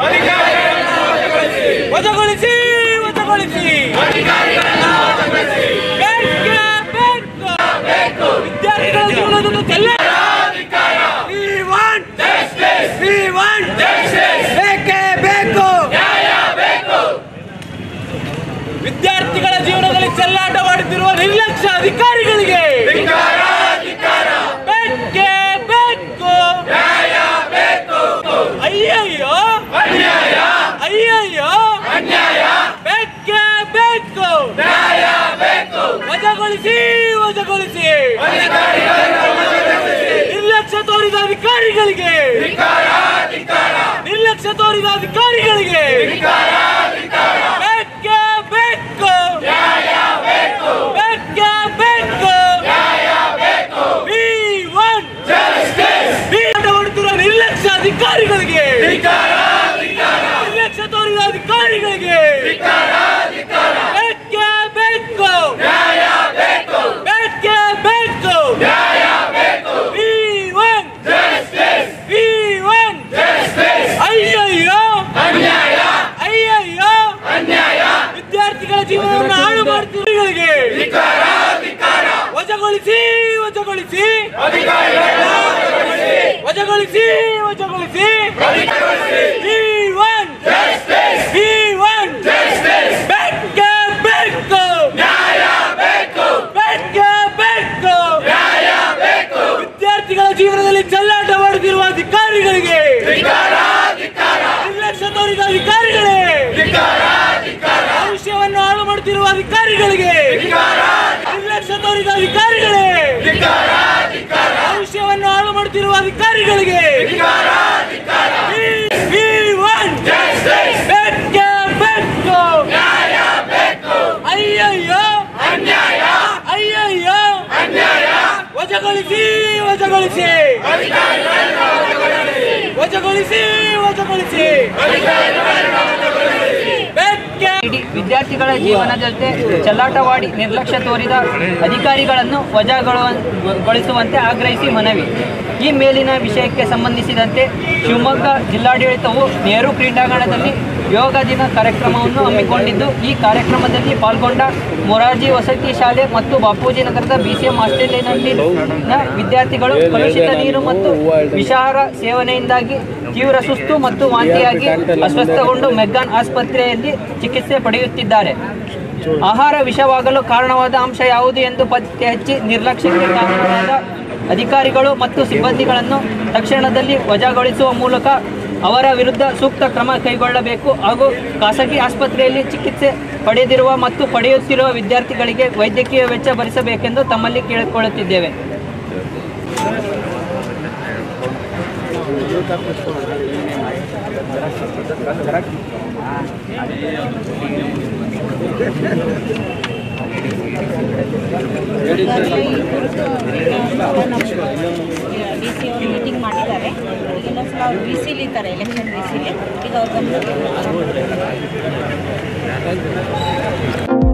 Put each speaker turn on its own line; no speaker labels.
ವಜಾಗೊಳಿಸಿ ವಜಾಗೊಳಿಸಿ ಬೇಕೇ ಬೇಕು. ವಿದ್ಯಾರ್ಥಿಗಳ ಜೀವನವನ್ನು ಚೆಲ್ಲ We want We want ಬೇಕೇ ಬೇಕು ವಿದ್ಯಾರ್ಥಿಗಳ ಜೀವನದಲ್ಲಿ ಚೆಲ್ಲಾಟ ಮಾಡುತ್ತಿರುವ ನಿರ್ಲಕ್ಷ್ಯ ಅಧಿಕಾರಿಗಳಿಗೆ ಬೇಕೇ ಬೇಕು ಅಯ್ಯಯ್ಯೋ ಅಯ್ಯಯ್ಯೋ ಬೇಕೇ ಬೇಕು ವಜಾಗೊಳಿಸಿ ವಜಾಗೊಳಿಸಿ ನಿರ್ಲಕ್ಷ್ಯ ತೋರಿದ ಅಧಿಕಾರಿಗಳಿಗೆ ನಿರ್ಲಕ್ಷ್ಯ ತೋರಿದ ಅಧಿಕಾರಿಗಳಿಗೆ ಬೇಕೇ ಬೇಕು ಬೇಕೇ ಬೇಕು We want We ಆಟ ಮಾಡುತ್ತಿರುವ ನಿರ್ಲಕ್ಷ್ಯ ಅಧಿಕಾರಿಗಳಿಗೆ ನಿರ್ಲಕ್ಷ್ಯ ತೋರಿದ ಅಧಿಕಾರಿಗಳಿಗೆ ಬೇಕೇ ಬೇಕು ಬೇಕೇ ಬೇಕು We want We want ಅಯ್ಯಯ್ಯೋ ಅಯ್ಯಯ್ಯೋ ವಿದ್ಯಾರ್ಥಿಗಳ ಜೀವನವನ್ನು ಹಾಳು ಮಾಡ್ತಿಗಳಿಗೆ ವಜಾಗೊಳಿಸಿ ವಜಾಗೊಳಿಸಿ ವಜಾಗೊಳಿಸಿ ವಜಾಗೊಳಿಸಿ We want We want ಬೇಕೇ ಬೇಕು ಬೇಕೇ ಬೇಕು ವಿದ್ಯಾರ್ಥಿಗಳ ಜೀವನದಲ್ಲಿ ಚೆಲ್ಲಾಟ ಮಾಡುತ್ತಿರುವ ಅಧಿಕಾರಿಗಳಿಗೆ ನಿರ್ಲಕ್ಷ್ಯ ತೋರಿದ ಅಧಿಕಾರಿಗಳೇ ಭವಿಷ್ಯವನ್ನು ಹಾಳು ಮಾಡುತ್ತಿರುವ ಅಧಿಕಾರಿಗಳಿಗೆ ನಿರ್ಲಕ್ಷ್ಯ ತೋರಿದ ಅಧಿಕಾರಿಗಳೇ ಭವಿಷ್ಯವನ್ನು ಹಾಳು ಮಾಡುತ್ತಿರುವ ಅಧಿಕಾರಿಗಳಿಗೆ We- we want ಬೇಕೇ ಬೇಕು ಅಯ್ಯಯ್ಯೋ ಅಯ್ಯಯ್ಯೋ ವಜಾಗೊಳಿಸಿ ವಜಾಗೊಳಿಸಿ ವಜಾಗೊಳಿಸಿ ವಜಾಗೊಳಿಸಿ ಬೇಕೇ
ಇಡೀ ವಿದ್ಯಾರ್ಥಿಗಳ ಜೀವನದಂತೆ ಚೆಲ್ಲಾಟವಾಡಿ ನಿರ್ಲಕ್ಷ್ಯ ತೋರಿದ ಅಧಿಕಾರಿಗಳನ್ನು ವಜಾಗೊಳಿಸುವಂತೆ ಆಗ್ರಹಿಸಿ ಮನವಿ ಈ ಮೇಲಿನ ವಿಷಯಕ್ಕೆ ಸಂಬಂಧಿಸಿದಂತೆ ಶಿವಮೊಗ್ಗ ಜಿಲ್ಲಾಡಳಿತವು ನೆಹರು ಕ್ರೀಡಾಂಗಣದಲ್ಲಿ ಯೋಗ ದಿನ ಕಾರ್ಯಕ್ರಮವನ್ನು ಹಮ್ಮಿಕೊಂಡಿದ್ದು ಈ ಕಾರ್ಯಕ್ರಮದಲ್ಲಿ ಪಾಲ್ಗೊಂಡ ಮೊರಾರ್ಜಿ ವಸತಿ ಶಾಲೆ ಮತ್ತು ಬಾಪೂಜಿ ನಗರದ ಬಿಸಿಎಂ ಹಾಸ್ಟೆಲಿನಲ್ಲಿನ ವಿದ್ಯಾರ್ಥಿಗಳು ಕಲುಷಿತ ನೀರು ಮತ್ತು ವಿಷಾಹಾರ ಸೇವನೆಯಿಂದಾಗಿ ತೀವ್ರ ಸುಸ್ತು ಮತ್ತು ವಾಂತಿಯಾಗಿ ಅಸ್ವಸ್ಥಗೊಂಡು ಮೆಗ್ಗಾನ್ ಆಸ್ಪತ್ರೆಯಲ್ಲಿ ಚಿಕಿತ್ಸೆ ಪಡೆಯುತ್ತಿದ್ದಾರೆ ಆಹಾರ ವಿಷವಾಗಲು ಕಾರಣವಾದ ಅಂಶ ಯಾವುದು ಎಂದು ಪತ್ತೆ ಹಚ್ಚಿ ನಿರ್ಲಕ್ಷ್ಯಕ್ಕೆ ಕಾರಣವಾದ ಅಧಿಕಾರಿಗಳು ಮತ್ತು ಸಿಬ್ಬಂದಿಗಳನ್ನು ತಕ್ಷಣದಲ್ಲಿ ವಜಾಗೊಳಿಸುವ ಮೂಲಕ ಅವರ ವಿರುದ್ಧ ಸೂಕ್ತ ಕ್ರಮ ಕೈಗೊಳ್ಳಬೇಕು ಹಾಗೂ ಖಾಸಗಿ ಆಸ್ಪತ್ರೆಯಲ್ಲಿ ಚಿಕಿತ್ಸೆ ಪಡೆದಿರುವ ಮತ್ತು ಪಡೆಯುತ್ತಿರುವ ವಿದ್ಯಾರ್ಥಿಗಳಿಗೆ ವೈದ್ಯಕೀಯ ವೆಚ್ಚ ಭರಿಸಬೇಕೆಂದು ತಮ್ಮಲ್ಲಿ ಕೇಳಿಕೊಳ್ಳುತ್ತಿದ್ದೇವೆ
ಡಿ ಸಿ ಅವರು ಮೀಟಿಂಗ್ ಮಾಡಿದ್ದಾರೆ ಇನ್ನೊಂದ್ಸಲ ಅವ್ರು ವಿ ಸಿಲಿ ಇದ್ದಾರೆ ಎಲೆಕ್ಷನ್ ವಿ ಸಿಲಿ ಈಗ ಅವ್ರ ಗಮನಕ್ಕೆ